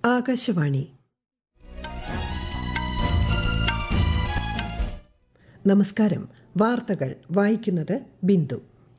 ആകാശവാണി നമസ്കാരം വാർത്തകൾ വായിക്കുന്നത് ബിന്ദു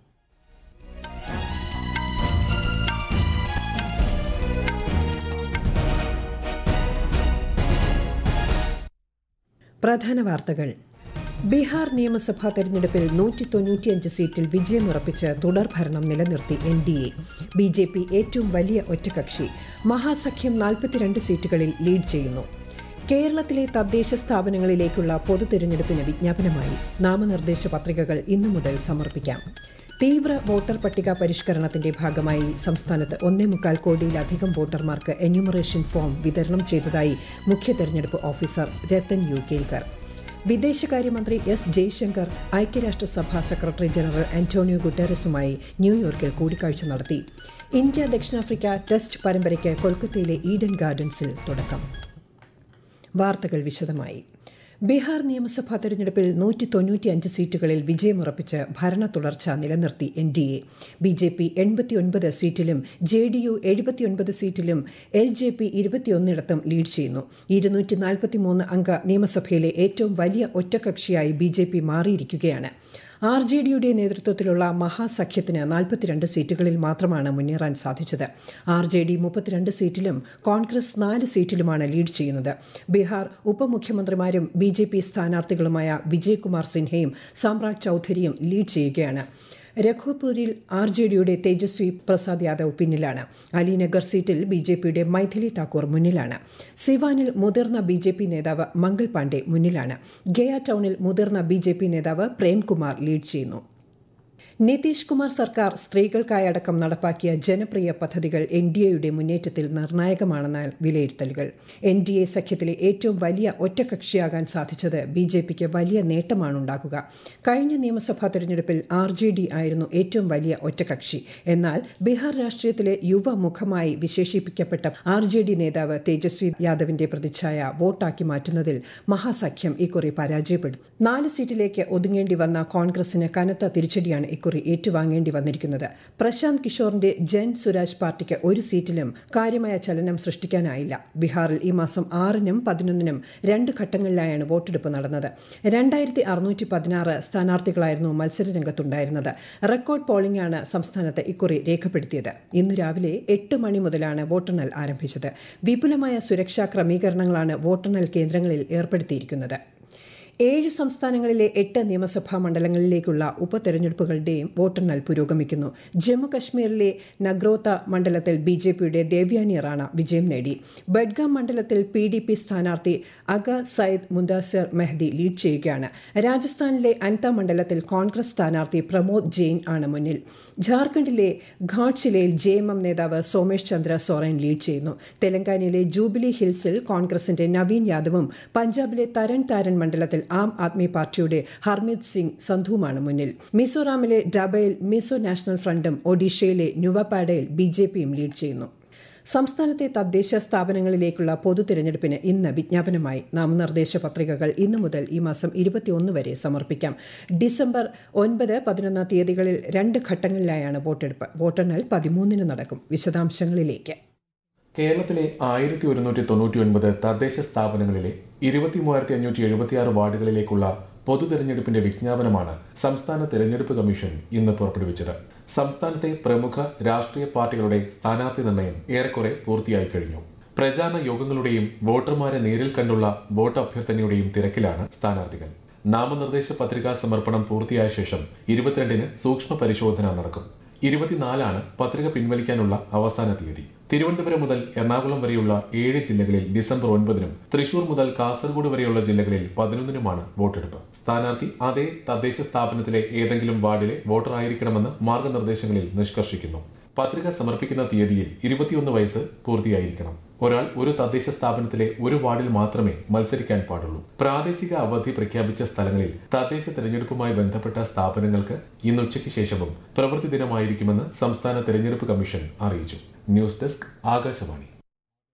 പ്രധാന വാർത്തകൾ ബീഹാർ നിയമസഭാ തെരഞ്ഞെടുപ്പിൽ നൂറ്റി തൊണ്ണൂറ്റിയഞ്ച് സീറ്റിൽ വിജയമുറപ്പിച്ച് തുടർഭരണം നിലനിർത്തി N D A B J P ഏറ്റവും വലിയ ഒറ്റകക്ഷി മഹാസഖ്യം നാൽപ്പത്തിരണ്ട് സീറ്റുകളിൽ ലീഡ് ചെയ്യുന്നു കേരളത്തിലെ തദ്ദേശ സ്ഥാപനങ്ങളിലേക്കുള്ള പൊതു തെരഞ്ഞെടുപ്പിന് വിജ്ഞാപനമായി നാമനിർദ്ദേശ പത്രികകൾ ഇന്നു മുതൽ സമർപ്പിക്കാം തീവ്ര വോട്ടർ പട്ടിക പരിഷ്കരണത്തിന്റെ ഭാഗമായി സംസ്ഥാനത്ത് ഒന്നേ മുക്കാൽ കോടിയിലധികം വോട്ടർമാർക്ക് എന്യൂമറേഷൻ ഫോം വിതരണം ചെയ്തതായി മുഖ്യ തെരഞ്ഞെടുപ്പ് ഓഫീസർ രത്തൻ യു കേൽക്കർ വിദേശകാര്യമന്ത്രി എസ് ജയശങ്കർ ഐക്യരാഷ്ട്രസഭാ സെക്രട്ടറി ജനറൽ ആന്റോണിയോ ഗുട്ടറസുമായി ന്യൂയോർക്കിൽ കൂടിക്കാഴ്ച നടത്തി ഇന്ത്യ ദക്ഷിണാഫ്രിക്ക ടെസ്റ്റ് പരമ്പരയ്ക്ക് കൊൽക്കത്തയിലെ ഈഡൻ ഗാർഡൻസിൽ തുടക്കം വാർത്തകൾ വിശദമായി ബീഹാർ നിയമസഭാ തെരഞ്ഞെടുപ്പിൽ നൂറ്റി തൊണ്ണൂറ്റിയഞ്ച് സീറ്റുകളിൽ വിജയമുറപ്പിച്ച് ഭരണ തുടർച്ച നിലനിർത്തി N D A B J P എൺപത്തിയൊൻപത് സീറ്റിലും ജെ ഡി യു എഴുപത്തിയൊൻപത് സീറ്റിലും എൽ ജെ പി ഇരുപത്തിയൊന്നിടത്തും ലീഡ് ചെയ്യുന്നു ഇരുന്നൂറ്റി നാൽപ്പത്തിമൂന്ന് അംഗ നിയമസഭയിലെ ഏറ്റവും വലിയ ഒറ്റകക്ഷിയായി ബി ജെ പി മാറിയിരിക്കുകയാണ് ആർ ജെ ഡിയുടെ നേതൃത്വത്തിലുള്ള മഹാസഖ്യത്തിന് നാൽപ്പത്തിരണ്ട് സീറ്റുകളിൽ മാത്രമാണ് മുന്നേറാൻ സാധിച്ചത് ആർ ജെ ഡി മുപ്പത്തിരണ്ട് സീറ്റിലും കോൺഗ്രസ് നാല് സീറ്റിലുമാണ് ലീഡ് ചെയ്യുന്നത് ബീഹാർ ഉപമുഖ്യമന്ത്രിമാരും ബി ജെ പി സ്ഥാനാർത്ഥികളുമായ വിജയ്കുമാർ സിൻഹയും സാമ്രാജ് ചൌധരിയും ലീഡ് ചെയ്യുകയാണ് രഘുപൂരിൽ ആർ ജെ ഡിയുടെ തേജസ്വി പ്രസാദ് യാദവ് പിന്നിലാണ് അലിനഗർ സീറ്റിൽ ബി ജെ പിയുടെ മൈഥിലി താക്കൂർ മുന്നിലാണ് സിവാനിൽ മുതിർന്ന ബി ജെ പി നേതാവ് മംഗൾ പാണ്ഡെ മുന്നിലാണ് ഗയ ടൌണിൽ മുതിർന്ന ബി ജെ പി നേതാവ് പ്രേംകുമാർ ലീഡ് ചെയ്യുന്നു നിതീഷ് കുമാർ സർക്കാർ സ്ത്രീകൾക്കായി അടക്കം നടപ്പാക്കിയ ജനപ്രിയ പദ്ധതികൾ എൻ ഡി എയുടെ മുന്നേറ്റത്തിൽ നിർണായകമാണെന്ന വിലയിരുത്തലുകൾ എൻ ഡി എ സഖ്യത്തിലെ ഏറ്റവും വലിയ ഒറ്റകക്ഷിയാകാൻ സാധിച്ചത് ബി ജെ പിക്ക് വലിയ നേട്ടമാണുണ്ടാക്കുക കഴിഞ്ഞ നിയമസഭാ തെരഞ്ഞെടുപ്പിൽ ആർ ജെ ഡി ആയിരുന്നു ഏറ്റവും വലിയ ഒറ്റകക്ഷി എന്നാൽ ബീഹാർ രാഷ്ട്രീയത്തിലെ യുവമുഖമായി വിശേഷിപ്പിക്കപ്പെട്ട ആർ ജെ ഡി നേതാവ് തേജസ്വി യാദവിന്റെ പ്രതിച്ഛായ വോട്ടാക്കി മാറ്റുന്നതിൽ മഹാസഖ്യം ഇക്കുറി പരാജയപ്പെടും നാല് സീറ്റിലേക്ക് ഒതുങ്ങേണ്ടി വന്ന കോൺഗ്രസിന് കനത്ത തിരിച്ചടിയാണ് ഇക്കുറി ഏറ്റുവാങ്ങേണ്ടി വന്നിരിക്കുന്നത് പ്രശാന്ത് കിഷോറിന്റെ ജൻ സുരാജ് പാർട്ടിക്ക് ഒരു സീറ്റിലും കാര്യമായ ചലനം സൃഷ്ടിക്കാനായില്ല ബീഹാറിൽ ഈ മാസം ആറിനും പതിനൊന്നിനും രണ്ട് ഘട്ടങ്ങളിലായാണ് വോട്ടെടുപ്പ് നടന്നത് രണ്ടായിരത്തി അറുന്നൂറ്റി പതിനാറ് സ്ഥാനാർത്ഥികളായിരുന്നു മത്സരരംഗത്തുണ്ടായിരുന്നത് റെക്കോർഡ് പോളിംഗാണ് സംസ്ഥാനത്ത് ഇക്കുറി രേഖപ്പെടുത്തിയത് ഇന്ന് രാവിലെ എട്ട് മണി മുതലാണ് വോട്ടെണ്ണൽ ആരംഭിച്ചത് വിപുലമായ സുരക്ഷാ ക്രമീകരണങ്ങളാണ് വോട്ടെണ്ണൽ കേന്ദ്രങ്ങളിൽ ഏർപ്പെടുത്തിയിരിക്കുന്നത് ഏഴ് സംസ്ഥാനങ്ങളിലെ എട്ട് നിയമസഭാ മണ്ഡലങ്ങളിലേക്കുള്ള ഉപതെരഞ്ഞെടുപ്പുകളുടെയും വോട്ടെണ്ണൽ പുരോഗമിക്കുന്നു ജമ്മു കശ്മീരിലെ നഗ്രോത്ത മണ്ഡലത്തിൽ ബി ജെ പിയുടെ ദേവ്യാനി റാണ വിജയം നേടി ബഡ്ഗാം മണ്ഡലത്തിൽ പി ഡി പി സ്ഥാനാർത്ഥി അഗ സയ്യിദ് മുന്താസിർ മെഹ്ദി ലീഡ് ചെയ്യുകയാണ് രാജസ്ഥാനിലെ അൻത മണ്ഡലത്തിൽ കോൺഗ്രസ് സ്ഥാനാർത്ഥി പ്രമോദ് ജെയിൻ ആണ് മുന്നിൽ ഝാർഖണ്ഡിലെ ഘാട്ട് ജില്ലയിൽ ജെ എം എം നേതാവ് സോമേഷ് ചന്ദ്ര സോറൻ ലീഡ് ചെയ്യുന്നു തെലങ്കാനയിലെ ജൂബിലി ഹിൽസിൽ കോൺഗ്രസിന്റെ നവീൻ യാദവും പഞ്ചാബിലെ തരൺ താരൻ മണ്ഡലത്തിൽ ആം ആദ്മി പാർട്ടിയുടെ ഹർമീത് സിംഗ് സന്ധുവുമാണ് മുന്നിൽ മിസോറാമിലെ ഡബയിൽ മിസോ നാഷണൽ ഫ്രണ്ടും ഒഡീഷയിലെ നുവപാഡയിൽ ബി ജെ പിയും ലീഡ് ചെയ്യുന്നു സംസ്ഥാനത്തെ തദ്ദേശ സ്ഥാപനങ്ങളിലേക്കുള്ള പൊതു തിരഞ്ഞെടുപ്പിന് ഇന്ന് വിജ്ഞാപനമായി നാമനിർദ്ദേശ പത്രികകൾ ഇന്നു മുതൽ ഈ മാസം ഇരുപത്തിയൊന്ന് വരെ സമർപ്പിക്കാം ഡിസംബർ ഒൻപത് പതിനൊന്ന് തീയതികളിൽ രണ്ട് ഘട്ടങ്ങളിലായാണ് വോട്ടെടുപ്പ് വോട്ടെണ്ണൽ പതിമൂന്നിന് നടക്കും വിശദാംശങ്ങളിലേക്ക് കേരളത്തിലെ ആയിരത്തി ഒരുന്നൂറ്റി തൊണ്ണൂറ്റി ഒൻപത് തദ്ദേശ സ്ഥാപനങ്ങളിലെ ഇരുപത്തി മൂവായിരത്തി അഞ്ഞൂറ്റി എഴുപത്തിയാറ് വാർഡുകളിലേക്കുള്ള പൊതു തെരഞ്ഞെടുപ്പിന്റെ വിജ്ഞാപനമാണ് സംസ്ഥാന തെരഞ്ഞെടുപ്പ് കമ്മീഷൻ ഇന്ന് പുറപ്പെടുവിച്ചത് സംസ്ഥാനത്തെ പ്രമുഖ രാഷ്ട്രീയ പാർട്ടികളുടെ സ്ഥാനാർത്ഥി നിർണയം ഏറെക്കുറെ പൂർത്തിയായി കഴിഞ്ഞു പ്രചാരണ യോഗങ്ങളുടെയും വോട്ടർമാരെ നേരിൽ കണ്ടുള്ള വോട്ട് അഭ്യർത്ഥനയുടെയും തിരക്കിലാണ് സ്ഥാനാർത്ഥികൾ നാമനിർദ്ദേശ പത്രികാ സമർപ്പണം പൂർത്തിയായ ശേഷം ഇരുപത്തിരണ്ടിന് സൂക്ഷ്മ പരിശോധന നടക്കും ഇരുപത്തിനാലാണ് പത്രിക പിൻവലിക്കാനുള്ള അവസാന തീയതി തിരുവനന്തപുരം മുതൽ എറണാകുളം വരെയുള്ള ഏഴ് ജില്ലകളിൽ ഡിസംബർ ഒൻപതിനും തൃശൂർ മുതൽ കാസർഗോഡ് വരെയുള്ള ജില്ലകളിൽ പതിനൊന്നിനുമാണ് വോട്ടെടുപ്പ് സ്ഥാനാർത്ഥി അതേ തദ്ദേശ സ്ഥാപനത്തിലെ ഏതെങ്കിലും വാർഡിലെ വോട്ടർ ആയിരിക്കണമെന്ന് മാർഗനിർദ്ദേശങ്ങളിൽ നിഷ്കർഷിക്കുന്നു പത്രിക സമർപ്പിക്കുന്ന തീയതിയിൽ ഇരുപത്തിയൊന്ന് വയസ്സ് പൂർത്തിയായിരിക്കണം ഒരാൾ ഒരു തദ്ദേശ സ്ഥാപനത്തിലെ ഒരു വാർഡിൽ മാത്രമേ മത്സരിക്കാൻ പാടുള്ളൂ പ്രാദേശിക അവധി പ്രഖ്യാപിച്ച സ്ഥലങ്ങളിൽ തദ്ദേശ തെരഞ്ഞെടുപ്പുമായി ബന്ധപ്പെട്ട സ്ഥാപനങ്ങൾക്ക് ഇന്ന് ഉച്ചയ്ക്ക് ശേഷവും പ്രവൃത്തി ദിനമായിരിക്കുമെന്ന് സംസ്ഥാന തെരഞ്ഞെടുപ്പ് കമ്മീഷൻ അറിയിച്ചു ന്യൂസ് ഡെസ്ക് ആകാശവാണി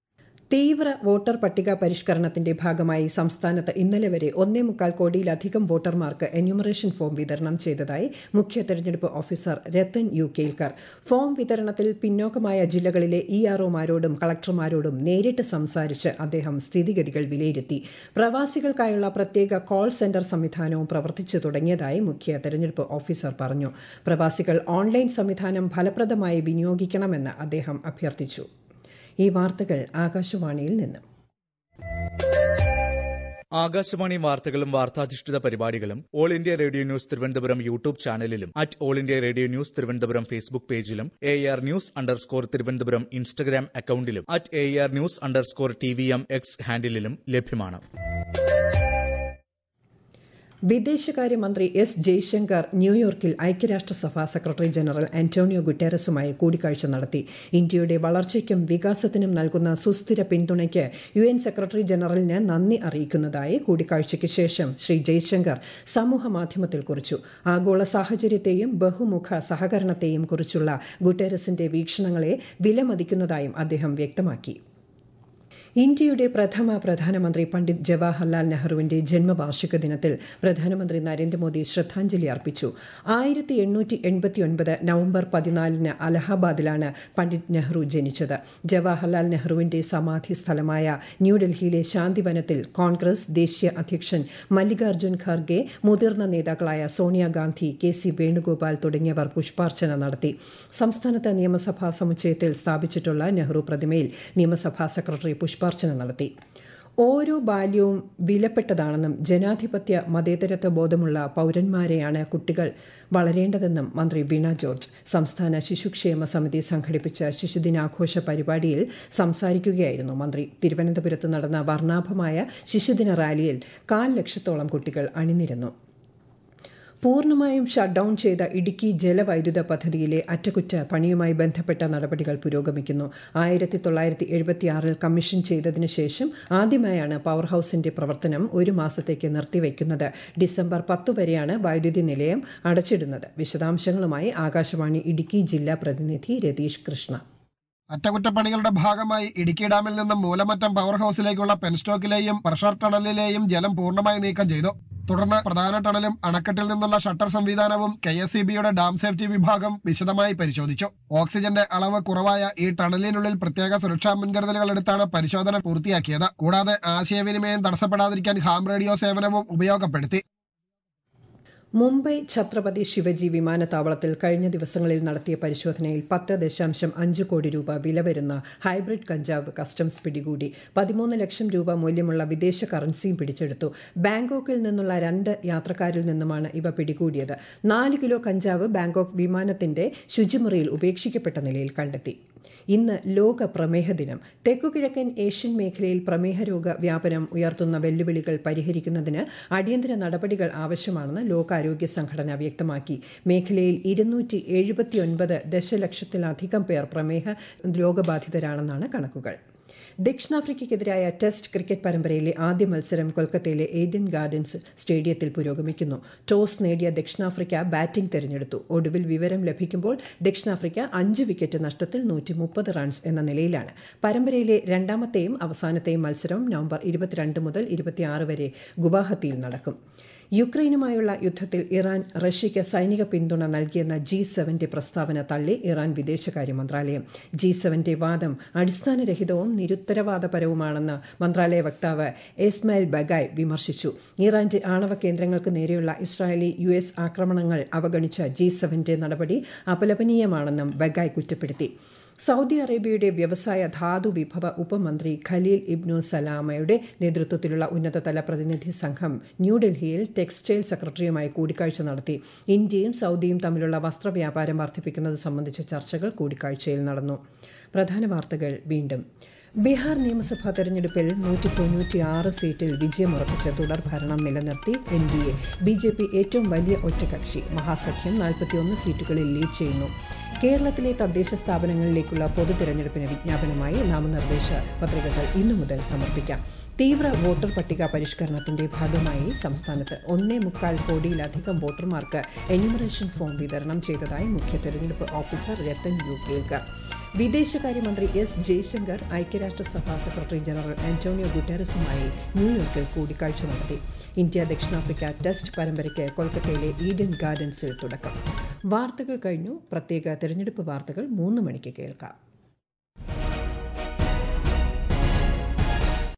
തീവ്ര വോട്ടർ പട്ടിക പരിഷ്കരണത്തിന്റെ ഭാഗമായി സംസ്ഥാനത്ത് ഇന്നലെ വരെ ഒന്നേ മുക്കാൽ കോടിയിലധികം വോട്ടർമാർക്ക് എന്യൂമറേഷൻ ഫോം വിതരണം ചെയ്തതായി മുഖ്യ തെരഞ്ഞെടുപ്പ് officer Rathan U Kelkar form വിതരണത്തിൽ പിന്നോക്കമായ ജില്ലകളിലെ ഇ ആർഒമാരോടും കളക്ടർമാരോടും നേരിട്ട് സംസാരിച്ച് അദ്ദേഹം സ്ഥിതിഗതികൾ വിലയിരുത്തി പ്രവാസികൾക്കായുള്ള പ്രത്യേക കോൾ സെന്റർ സംവിധാനവും പ്രവർത്തിച്ചു തുടങ്ങിയതായി മുഖ്യ തെരഞ്ഞെടുപ്പ് ഓഫീസർ പറഞ്ഞു പ്രവാസികൾ ഓൺലൈൻ സംവിധാനം ഫലപ്രദമായി വിനിയോഗിക്കണമെന്ന് അദ്ദേഹം അഭ്യർത്ഥിച്ചു ഈ വാർത്തകൾ ആകാശവാണിയിൽ നിന്ന് ആകാശവാണി വാർത്തകളും വാർത്താധിഷ്ഠിത പരിപാടികളും all India radio news Thiruvananthapuram YouTube ചാനലിലും at all India radio news Thiruvananthapuram Facebook പേജിലും A R news underscore Thiruvananthapuram Instagram അക്കൌണ്ടിലും at A R news underscore T V M X ഹാൻഡിലും ലഭ്യമാണ് വിദേശകാര്യമന്ത്രി എസ് ജയശങ്കർ ന്യൂയോർക്കിൽ ഐക്യരാഷ്ട്രസഭാ സെക്രട്ടറി ജനറൽ ആന്റോണിയോ ഗുട്ടേറസുമായി കൂടിക്കാഴ്ച നടത്തി ഇന്ത്യയുടെ വളർച്ചയ്ക്കും വികാസത്തിനും നൽകുന്ന സുസ്ഥിര പിന്തുണയ്ക്ക് യു എൻ സെക്രട്ടറി ജനറലിന് നന്ദി അറിയിക്കുന്നതായി കൂടിക്കാഴ്ചയ്ക്ക് ശേഷം ശ്രീ ജയശങ്കർ സമൂഹമാധ്യമത്തിൽ കുറിച്ചു ആഗോള സാഹചര്യത്തെയും ബഹുമുഖ സഹകരണത്തെയും കുറിച്ചുള്ള ഗുട്ടേറസിന്റെ വീക്ഷണങ്ങളെ വിലമതിക്കുന്നതായും അദ്ദേഹം വ്യക്തമാക്കി ഇന്ത്യയുടെ പ്രഥമ പ്രധാനമന്ത്രി പണ്ഡിറ്റ് ജവഹർലാൽ നെഹ്റുവിന്റെ ജന്മവാർഷിക ദിനത്തിൽ പ്രധാനമന്ത്രി നരേന്ദ്രമോദി ശ്രദ്ധാഞ്ജലി അർപ്പിച്ചു ആയിരത്തി എണ്ണൂറ്റി എൺപത്തിയൊൻപത് നവംബർ പതിനാലിന് അലഹാബാദിലാണ് പണ്ഡിറ്റ് നെഹ്റു ജനിച്ചത് ജവഹർലാൽ നെഹ്റുവിന്റെ സമാധി സ്ഥലമായ ന്യൂഡൽഹിയിലെ ശാന്തിവനത്തിൽ കോൺഗ്രസ് ദേശീയ അധ്യക്ഷൻ മല്ലികാർജ്ജുൻ ഖാർഗെ മുതിർന്ന നേതാക്കളായ സോണിയാഗാന്ധി കെ സി വേണുഗോപാൽ തുടങ്ങിയവർ പുഷ്പാർച്ചന നടത്തി സംസ്ഥാനത്ത് നിയമസഭാ സമുച്ചയത്തിൽ സ്ഥാപിച്ചിട്ടുള്ള നെഹ്റു പ്രതിമയിൽ നിയമസഭാ സെക്രട്ടറി പുഷ്പാർച്ചന നടത്തി ഓരോ ബാല്യവും വിലപ്പെട്ടതാണെന്നും ജനാധിപത്യ മതേതരത്വ ബോധമുള്ള പൌരന്മാരെയാണ് കുട്ടികൾ വളരേണ്ടതെന്നും മന്ത്രി വീണ ജോർജ് സംസ്ഥാന ശിശുക്ഷേമ സമിതി സംഘടിപ്പിച്ച ശിശുദിനാഘോഷ പരിപാടിയിൽ സംസാരിക്കുകയായിരുന്നു മന്ത്രി തിരുവനന്തപുരത്ത് നടന്ന വർണ്ണാഭമായ ശിശുദിന റാലിയിൽ കാൽ ലക്ഷത്തോളം കുട്ടികൾ അണിനിരന്നു പൂർണ്ണമായും ഷട്ട് ഡൌൺ ചെയ്ത ഇടുക്കി ജലവൈദ്യുത പദ്ധതിയിലെ അറ്റകുറ്റ പണിയുമായി ബന്ധപ്പെട്ട നടപടികൾ പുരോഗമിക്കുന്നു ആയിരത്തി തൊള്ളായിരത്തി എഴുപത്തിയാറിൽ കമ്മീഷൻ ചെയ്തതിനു ശേഷം ആദ്യമായാണ് പവർ ഹൌസിന്റെ പ്രവർത്തനം ഒരു മാസത്തേക്ക് നിർത്തിവെക്കുന്നത് ഡിസംബർ പത്തു വരെയാണ് വൈദ്യുതി നിലയം അടച്ചിടുന്നത് വിശദാംശങ്ങളുമായി ആകാശവാണി ഇടുക്കി ജില്ലാ പ്രതിനിധി രതീഷ് കൃഷ്ണ അറ്റകുറ്റപ്പണികളുടെ ഭാഗമായി ഇടുക്കി ഡാമിൽ നിന്നും മൂലമറ്റം പവർ ഹൌസിലേക്കുള്ള പെൻസ്റ്റോക്കിലെയും പ്രഷർ ടണലിലെയും ജലം പൂർണ്ണമായി നീക്കം ചെയ്തു തുടർന്ന് പ്രധാന ടണലും അണക്കെട്ടിൽ നിന്നുള്ള ഷട്ടർ സംവിധാനവും കെ എസ് സി ബിയുടെ ഡാം സേഫ്റ്റി വിഭാഗം വിശദമായി പരിശോധിച്ചു ഓക്സിജന്റെ അളവ് കുറവായ ഈ ടണലിനുള്ളിൽ പ്രത്യേക സുരക്ഷാ മുൻകരുതലുകൾ എടുത്താണ് പരിശോധന പൂർത്തിയാക്കിയത് കൂടാതെ ആശയവിനിമയം തടസ്സപ്പെടാതിരിക്കാൻ ഹാം റേഡിയോ സേവനവും ഉപയോഗപ്പെടുത്തി മുംബൈ ഛത്രപതി ശിവജി വിമാനത്താവളത്തിൽ കഴിഞ്ഞ ദിവസങ്ങളിൽ നടത്തിയ പരിശോധനയിൽ പത്ത് ദശാംശം അഞ്ച് കോടി രൂപ വില വരുന്ന ഹൈബ്രിഡ് കഞ്ചാവ് കസ്റ്റംസ് പിടികൂടി പതിമൂന്ന് ലക്ഷം രൂപ മൂല്യമുള്ള വിദേശ കറൻസിയും പിടിച്ചെടുത്തു ബാങ്കോക്കിൽ നിന്നുള്ള രണ്ട് യാത്രക്കാരിൽ നിന്നുമാണ് ഇവ പിടികൂടിയത് നാല് കിലോ കഞ്ചാവ് ബാങ്കോക്ക് വിമാനത്തിന്റെ ശുചിമുറിയിൽ ഉപേക്ഷിക്കപ്പെട്ട നിലയിൽ കണ്ടെത്തി ഇന്ന് ലോക പ്രമേഹ ദിനം തെക്കുകിഴക്കൻ ഏഷ്യൻ മേഖലയിൽ പ്രമേഹ രോഗ വ്യാപനം ഉയർത്തുന്ന വെല്ലുവിളികൾ പരിഹരിക്കുന്നതിന് അടിയന്തര നടപടികൾ ആവശ്യമാണെന്ന് ലോകാരോഗ്യ സംഘടന വ്യക്തമാക്കി മേഖലയിൽ ഇരുന്നൂറ്റി എഴുപത്തിയൊൻപത് ദശലക്ഷത്തിലധികം പേർ പ്രമേഹ രോഗബാധിതരാണെന്നാണ് കണക്കുകൾ ദക്ഷിണാഫ്രിക്കയ്ക്കെതിരായ ടെസ്റ്റ് ക്രിക്കറ്റ് പരമ്പരയിലെ ആദ്യ മത്സരം കൊൽക്കത്തയിലെ ഏദൻ ഗാർഡൻസ് സ്റ്റേഡിയത്തിൽ പുരോഗമിക്കുന്നു ടോസ് നേടിയ ദക്ഷിണാഫ്രിക്ക ബാറ്റിംഗ് തെരഞ്ഞെടുത്തു ഒടുവിൽ വിവരം ലഭിക്കുമ്പോൾ ദക്ഷിണാഫ്രിക്ക അഞ്ച് വിക്കറ്റ് നഷ്ടത്തിൽ നൂറ്റി മുപ്പത് റൺസ് എന്ന നിലയിലാണ് പരമ്പരയിലെ രണ്ടാമത്തെയും അവസാനത്തെയും മത്സരം നവംബർ ഇരുപത്തിരണ്ട് മുതൽ ഇരുപത്തിയാറ് വരെ ഗുവാഹത്തിയിൽ നടക്കും യുക്രൈനുമായുള്ള യുദ്ധത്തിൽ ഇറാൻ റഷ്യയ്ക്ക് സൈനിക പിന്തുണ നൽകിയെന്ന ജി സെവന്റെ പ്രസ്താവന തള്ളി ഇറാൻ വിദേശകാര്യ മന്ത്രാലയം ജി സെവന്റെ വാദം അടിസ്ഥാനരഹിതവും നിരുത്തരവാദപരവുമാണെന്ന് മന്ത്രാലയ വക്താവ് എസ്മൈൽ ബഗായ് വിമർശിച്ചു ഇറാന്റെ ആണവ കേന്ദ്രങ്ങൾക്ക് നേരെയുള്ള ഇസ്രായേലി യു എസ് ആക്രമണങ്ങൾ അവഗണിച്ച ജി സെവന്റെ നടപടി അപലപനീയമാണെന്നും ബഗായ് കുറ്റപ്പെടുത്തി സൗദി അറേബ്യയുടെ വ്യവസായ ധാതു വിഭവ ഉപമന്ത്രി ഖലീൽ ഇബ്നു സലാമയുടെ നേതൃത്വത്തിലുള്ള ഉന്നതതല പ്രതിനിധി സംഘം ന്യൂഡൽഹിയിൽ ടെക്സ്റ്റൈൽ സെക്രട്ടറിയുമായി കൂടിക്കാഴ്ച നടത്തി ഇന്ത്യയും സൗദിയും തമ്മിലുള്ള വസ്ത്രവ്യാപാരം വർദ്ധിപ്പിക്കുന്നത് സംബന്ധിച്ച ചർച്ചകൾ കൂടിക്കാഴ്ചയിൽ നടന്നു പ്രധാന വാർത്തകൾ വീണ്ടും ബീഹാർ നിയമസഭാ തെരഞ്ഞെടുപ്പിൽ നൂറ്റി തൊണ്ണൂറ്റിയാറ് സീറ്റിൽ വിജയമുറപ്പിച്ച തുടർ ഭരണം നിലനിർത്തി N D A B J P ഏറ്റവും വലിയ ഒറ്റകക്ഷി മഹാസഖ്യം നാൽപ്പത്തിയൊന്ന് സീറ്റുകളിൽ ലീഡ് ചെയ്യുന്നു കേരളത്തിലെ തദ്ദേശ സ്ഥാപനങ്ങളിലേക്കുള്ള പൊതു തെരഞ്ഞെടുപ്പിന് വിജ്ഞാപനമായി നാമനിർദ്ദേശ പത്രികകൾ ഇന്നു മുതൽ സമർപ്പിക്കാം തീവ്ര വോട്ടർ പട്ടിക പരിഷ്കരണത്തിന്റെ ഭാഗമായി സംസ്ഥാനത്ത് ഒന്നേ മുക്കാൽ കോടിയിലധികം വോട്ടർമാർക്ക് എന്യൂമറേഷൻ ഫോം വിതരണം ചെയ്തതായി മുഖ്യ തെരഞ്ഞെടുപ്പ് ഓഫീസർ രത്തൻ യു കേൽക്കർ വിദേശകാര്യമന്ത്രി എസ് ജയശങ്കർ ഐക്യരാഷ്ട്രസഭാ സെക്രട്ടറി ജനറൽ ആന്റോണിയോ ഗുട്ടേറസുമായി ന്യൂയോർക്കിൽ കൂടിക്കാഴ്ച നടത്തി ഇന്ത്യ ദക്ഷിണാഫ്രിക്ക ടെസ്റ്റ് പരമ്പരയ്ക്ക് കൊൽക്കത്തയിലെ ഈഡൻ ഗാർഡൻസിൽ തുടക്കം വാർത്തകൾ കഴിഞ്ഞു പ്രത്യേക തെരഞ്ഞെടുപ്പ് വാർത്തകൾ മൂന്ന് മണിക്ക് കേൾക്കാം